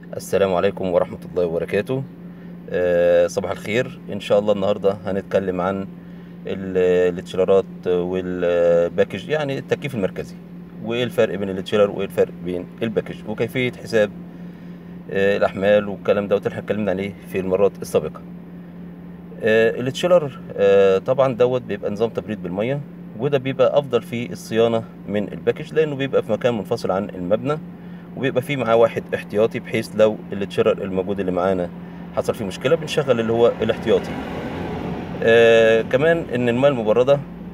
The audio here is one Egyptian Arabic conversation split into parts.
السلام عليكم ورحمة الله وبركاته آه، صباح الخير إن شاء الله النهاردة هنتكلم عن ال- التشيلرات والباكج يعني التكييف المركزي وإيه الفرق بين التشيلر وإيه الفرق بين الباكج وكيفية حساب آه، الأحمال والكلام ده اللي احنا اتكلمنا عليه في المرات السابقة آه، التشيلر آه، طبعا دوت بيبقى نظام تبريد بالمية وده بيبقى أفضل في الصيانة من الباكج لأنه بيبقى في مكان منفصل عن المبنى وبيبقى فيه معاه واحد احتياطي بحيث لو التشيلر الموجود اللي معانا حصل فيه مشكله بنشغل اللي هو الاحتياطي آه كمان ان الماء المبرده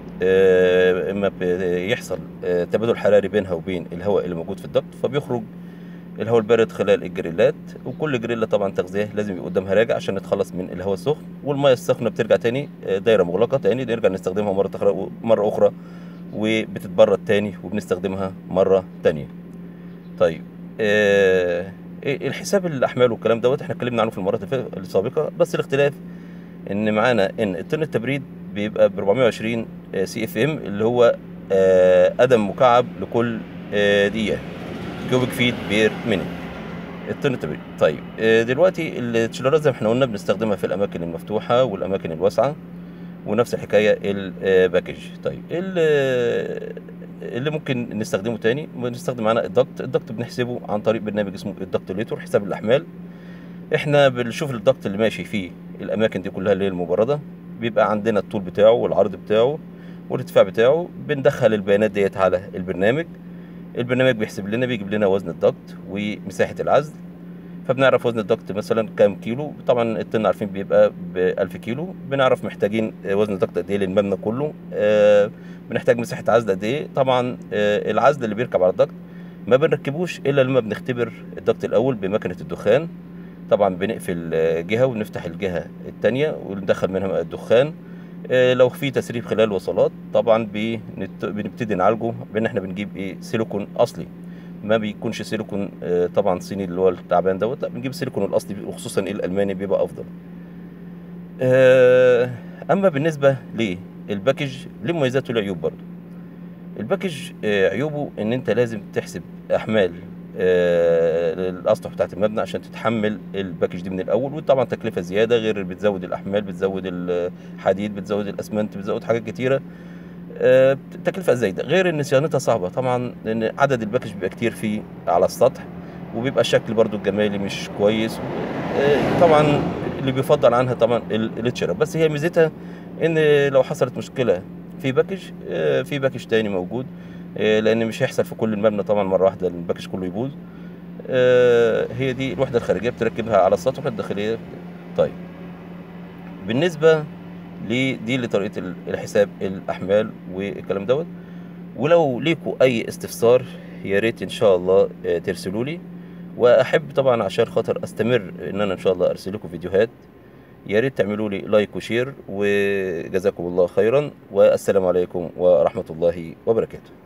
آه اما بيحصل آه تبادل حراري بينها وبين الهواء اللي موجود في الضغط فبيخرج الهواء البارد خلال الجريلات وكل جريلة طبعا تغذية لازم يبقى قدامها راجع عشان نتخلص من الهواء السخن والمية السخنة بترجع تاني آه، دايرة مغلقة تاني نرجع نستخدمها مرة أخرى مرة أخرى وبتتبرد تاني وبنستخدمها مرة تانية طيب آه إيه الحساب الاحمال والكلام دوت احنا اتكلمنا عنه في المرات الف- السابقه بس الاختلاف ان معانا ان الطن التبريد بيبقى ب 420 سي اف ام اللي هو آه قدم مكعب لكل آه دقيقه كيوبيك فيت بير مينيت الطن التبريد طيب آه دلوقتي التشيلرات زي ما احنا قلنا بنستخدمها في الاماكن المفتوحه والاماكن الواسعه ونفس الحكايه الباكج طيب ال- اللي ممكن نستخدمه تاني بنستخدم معانا الضغط الضغط بنحسبه عن طريق برنامج اسمه الضغط ليتور حساب الاحمال احنا بنشوف الضغط اللي ماشي فيه الاماكن دي كلها اللي هي المبرده بيبقى عندنا الطول بتاعه والعرض بتاعه والارتفاع بتاعه بندخل البيانات ديت على البرنامج البرنامج بيحسب لنا بيجيب لنا وزن الضغط ومساحه العزل فبنعرف وزن الضغط مثلا كام كيلو طبعا الطن عارفين بيبقى ب 1000 كيلو بنعرف محتاجين وزن الضغط قد ايه للمبنى كله آه بنحتاج مساحه عزل قد ايه طبعا آه العزل اللي بيركب على الضغط ما بنركبوش الا لما بنختبر الضغط الاول بمكنه الدخان طبعا بنقفل آه، جهه ونفتح الجهه التانية وندخل منها الدخان آه، لو في تسريب خلال وصلات طبعا بنت- بنبتدي نعالجه بان احنا بنجيب ايه سيليكون اصلي ما بيكونش سيليكون آه، طبعا صيني اللي هو التعبان دوت لا بنجيب السيليكون الاصلي وخصوصا الالماني بيبقى افضل آه، اما بالنسبه للباكج ليه مميزات وله عيوب برضه الباكج آه، عيوبه ان انت لازم تحسب احمال آه، الاسطح بتاعت المبنى عشان تتحمل الباكج دي من الاول وطبعا تكلفه زياده غير بتزود الاحمال بتزود الحديد بتزود الاسمنت بتزود حاجات كتيره آه، تكلفه زايده غير ان صيانتها صعبه طبعا لان عدد الباكج بيبقى كتير فيه على السطح وبيبقى الشكل برضو الجمالي مش كويس آه، طبعا اللي بيفضل عنها طبعا ال- التشيرة بس هي ميزتها ان لو حصلت مشكله في باكج آه، في باكج تاني موجود آه، لان مش هيحصل في كل المبنى طبعا مره واحده الباكج كله يبوظ آه، هي دي الوحده الخارجيه بتركبها على السطح والوحده الداخليه طيب بالنسبه لدي لطريقه ال- الحساب الاحمال والكلام دوت ولو ليكوا اي استفسار يا ريت ان شاء الله آه، ترسلوا لي واحب طبعا عشان خاطر استمر ان انا ان شاء الله ارسل لكم فيديوهات يا ريت تعملوا لي لايك وشير وجزاكم الله خيرا والسلام عليكم ورحمه الله وبركاته